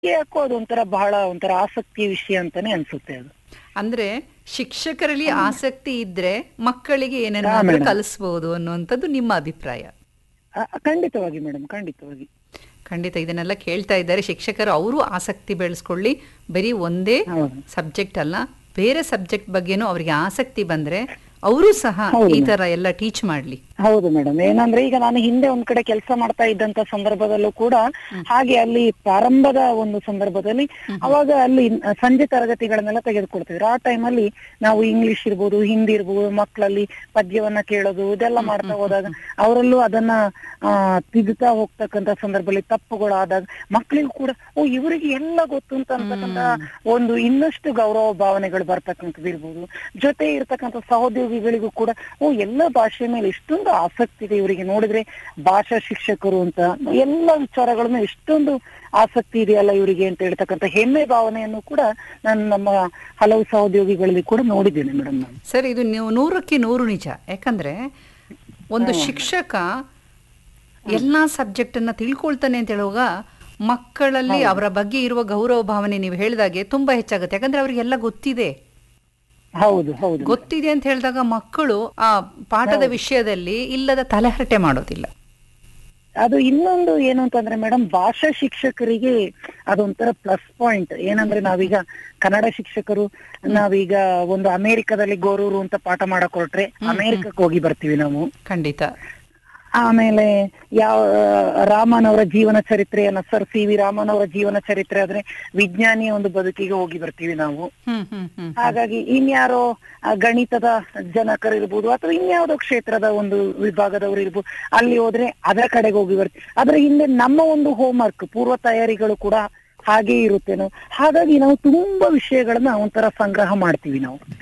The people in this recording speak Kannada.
ಯಾಕೋ ಅದೊಂಥರ ಬಹಳ ಒಂಥರ ಆಸಕ್ತಿಯ ವಿಷಯ ಅಂತಾನೆ ಅನ್ಸುತ್ತೆ ಅದು ಅಂದ್ರೆ ಶಿಕ್ಷಕರಲ್ಲಿ ಆಸಕ್ತಿ ಇದ್ರೆ ಮಕ್ಕಳಿಗೆ ಹಾ, ಏನೇನಾದ್ರೂ madam. ಕಲಿಸ್ಬೋದು ಅನ್ನುವಂಥದ್ದು ನಿಮ್ಮ ಅಭಿಪ್ರಾಯ ಆ, ಖಂಡಿತವಾಗಿ ಮೇಡಮ್ ಖಂಡಿತವಾಗಿ ಖಂಡಿತ ಇದನ್ನೆಲ್ಲ ಕೇಳ್ತಾ ಇದ್ದಾರೆ ಶಿಕ್ಷಕರು ಅವರು ಆಸಕ್ತಿ ಬೆಳೆಸ್ಕೊಳ್ಳಿ ಬರೀ ಒಂದೇ ಹೌದು. ಸಬ್ಜೆಕ್ಟ್ ಅಲ್ಲ ಬೇರೆ ಸಬ್ಜೆಕ್ಟ್ ಬಗ್ಗೆನೂ ಅವರಿಗೆ ಆಸಕ್ತಿ ಬಂದ್ರೆ ಅವರು ಸಹ ಹೌದು ಈ ತರ ಎಲ್ಲ ಟೀಚ್ ಮಾಡ್ಲಿ ಹೌದು ಮೇಡಮ್ ಏನಂದ್ರೆ ಈಗ ನಾನು ಹಿಂದೆ ಒಂದ್ ಕಡೆ ಕೆಲಸ ಮಾಡ್ತಾ ಇದ್ದಂತ ಸಂದರ್ಭದಲ್ಲೂ ಕೂಡ ಹಾಗೆ ಅಲ್ಲಿ ಪ್ರಾರಂಭದ ಒಂದು ಸಂದರ್ಭದಲ್ಲಿ ಅವಾಗ ಅಲ್ಲಿ ಸಂಜೆ ತರಗತಿಗಳನ್ನೆಲ್ಲ ತೆಗೆದುಕೊಡ್ತಿದ್ರು ಆ ಟೈಮಲ್ಲಿ ನಾವು ಇಂಗ್ಲಿಷ್ ಇರ್ಬೋದು ಹಿಂದಿ ಇರ್ಬೋದು ಮಕ್ಕಳಲ್ಲಿ ಪದ್ಯವನ್ನ ಕೇಳೋದು ಇದೆಲ್ಲ ಮಾಡ್ತಾ ಹೋದಾಗ ಅವರಲ್ಲೂ ಅದನ್ನ ಆ ತಿದ್ದುತ್ತಾ ಹೋಗ್ತಕ್ಕಂತ ಸಂದರ್ಭದಲ್ಲಿ ತಪ್ಪುಗಳಾದಾಗ ಮಕ್ಕಳಿಗೂ ಕೂಡ ಓ ಇವರಿಗೆ ಎಲ್ಲ ಗೊತ್ತು ಅಂತ ಅಂತಕ್ಕಂತ ಒಂದು ಇನ್ನಷ್ಟು ಗೌರವ ಭಾವನೆಗಳು ಬರ್ತಕ್ಕಂಥದ್ದು ಇರ್ಬೋದು ಜೊತೆ ಇರ್ತಕ್ಕಂಥ ಸಹೋದ್ಯೋಗಿಗಳಿಗೂ ಕೂಡ ಓ ಎಲ್ಲ ಭಾಷೆ ಮೇಲೆ ಎಷ್ಟೊಂದು ಆಸಕ್ತಿ ಇದೆ ಇವರಿಗೆ ನೋಡಿದ್ರೆ ಭಾಷಾ ಶಿಕ್ಷಕರು ಅಂತ ಎಲ್ಲ ವಿಚಾರಗಳನ್ನು ಎಷ್ಟೊಂದು ಆಸಕ್ತಿ ಇದೆಯಲ್ಲ ಇವರಿಗೆ ಅಂತ ಹೇಳ್ತಕ್ಕಂಥ ಹೆಮ್ಮೆ ಭಾವನೆಯನ್ನು ಕೂಡ ನಾನು ನಮ್ಮ ಹಲವು ಸಹೋದ್ಯೋಗಿಗಳಲ್ಲಿ ಕೂಡ ನೋಡಿದ್ದೇನೆ ಮೇಡಮ್ ನಾನು ಸರ್ ಇದು ನೀವು ನೂರಕ್ಕೆ ನೂರು ನಿಜ ಯಾಕಂದ್ರೆ ಒಂದು ಶಿಕ್ಷಕ ಎಲ್ಲಾ ಸಬ್ಜೆಕ್ಟ್ ಅನ್ನ ತಿಳ್ಕೊಳ್ತಾನೆ ಅಂತ ಹೇಳುವಾಗ ಮಕ್ಕಳಲ್ಲಿ ಅವರ ಬಗ್ಗೆ ಇರುವ ಗೌರವ ಭಾವನೆ ನೀವು ಹೇಳಿದಾಗೆ ತುಂಬಾ ಹೆಚ್ಚಾಗುತ್ತೆ ಯಾಕಂದ್ರೆ ಅವರಿಗೆಲ್ಲ ಗೊತ್ತಿದೆ ಹೌದು ಹೌದು ಗೊತ್ತಿದೆ ಅಂತ ಹೇಳಿದಾಗ ಮಕ್ಕಳು ಆ ಪಾಠದ ವಿಷಯದಲ್ಲಿ ಇಲ್ಲದ ತಲೆಹರಟೆ ಮಾಡೋದಿಲ್ಲ ಅದು ಇನ್ನೊಂದು ಏನು ಅಂತಂದ್ರೆ ಮೇಡಮ್ ಭಾಷಾ ಶಿಕ್ಷಕರಿಗೆ ಅದೊಂಥರ ಪ್ಲಸ್ ಪಾಯಿಂಟ್ ಏನಂದ್ರೆ ನಾವೀಗ ಕನ್ನಡ ಶಿಕ್ಷಕರು ನಾವೀಗ ಒಂದು ಅಮೆರಿಕದಲ್ಲಿ ಗೋರೂರು ಅಂತ ಪಾಠ ಮಾಡಕ್ ಹೊರಟ್ರೆ ಅಮೆರಿಕಕ್ಕೆ ಹೋಗಿ ಬರ್ತೀವಿ ನಾವು ಖಂಡಿತ ಆಮೇಲೆ ಯಾವ ರಾಮನ್ ಅವರ ಜೀವನ ಚರಿತ್ರೆಯನ್ನ ಸರ್ ಸಿ ವಿ ರಾಮನ್ ಅವರ ಜೀವನ ಚರಿತ್ರೆ ಆದ್ರೆ ವಿಜ್ಞಾನಿಯ ಒಂದು ಬದುಕಿಗೆ ಹೋಗಿ ಬರ್ತೀವಿ ನಾವು ಹ್ಮ್ ಹ್ಮ್ ಹ್ಮ್ ಹಾಗಾಗಿ ಇನ್ಯಾರೋ ಆ, ಗಣಿತದ ಜನಕರು ಇರ್ಬೋದು ಅಥವಾ ಇನ್ಯಾವುದೋ ಕ್ಷೇತ್ರದ ಒಂದು ವಿಭಾಗದವರು ಇರ್ಬೋದು ಅಲ್ಲಿ ಹೋದ್ರೆ ಅದರ ಕಡೆಗೆ ಹೋಗಿ ಬರ್ತೀವಿ ಅದ್ರ ಹಿಂದೆ ನಮ್ಮ ಒಂದು ಹೋಮ್ವರ್ಕ್ ಪೂರ್ವ ತಯಾರಿಗಳು ಕೂಡ ಹಾಗೆ ಇರುತ್ತೆ ನಾವು ಹಾಗಾಗಿ ನಾವು ತುಂಬಾ ವಿಷಯಗಳನ್ನ ಒಂಥರ ಸಂಗ್ರಹ ಮಾಡ್ತೀವಿ ನಾವು